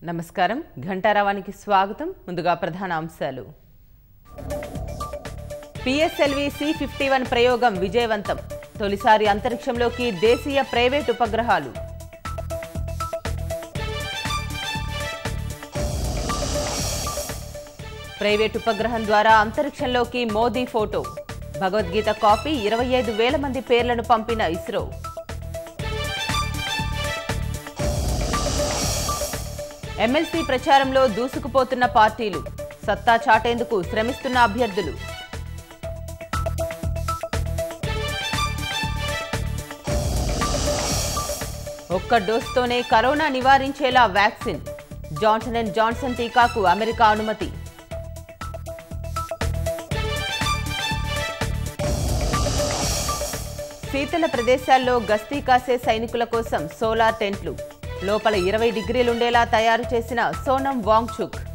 నమస్కారం ఘంటారావానికి స్వాగతం ముందుగా ప్రధాన అంశాలు పిఎస్ఎల్వి సి ఫిఫ్టీ వన్ ప్రయోగం విజయవంతం తొలిసారి అంతరిక్షంలోకి దేశీయ ప్రైవేట్ ఉపగ్రహాలు ప్రైవేట్ ఉపగ్రహం ద్వారా అంతరిక్షంలోకి మోదీ ఫోటో భగవద్గీత కాపీ ఇరవై ఐదు వేల మంది పేర్లను పంపిన ఇస్రో ఎమ్మెల్సీ ప్రచారంలో దూసుకుపోతున్న పార్టీలు సత్తా చాటేందుకు శ్రమిస్తున్న అభ్యర్థులు ఒక్క డోస్తోనే కరోనా నివారించేలా వ్యాక్సిన్ జాన్సన్ అండ్ జాన్సన్ టీకాకు అమెరికా అనుమతి శీతల ప్రదేశాల్లో గస్తీ కాసే సైనికుల కోసం సోలార్ టెంట్లు లోపల ఇరవై డిగ్రీలుండేలా తయారు చేసిన సోనం వాంగ్చుక్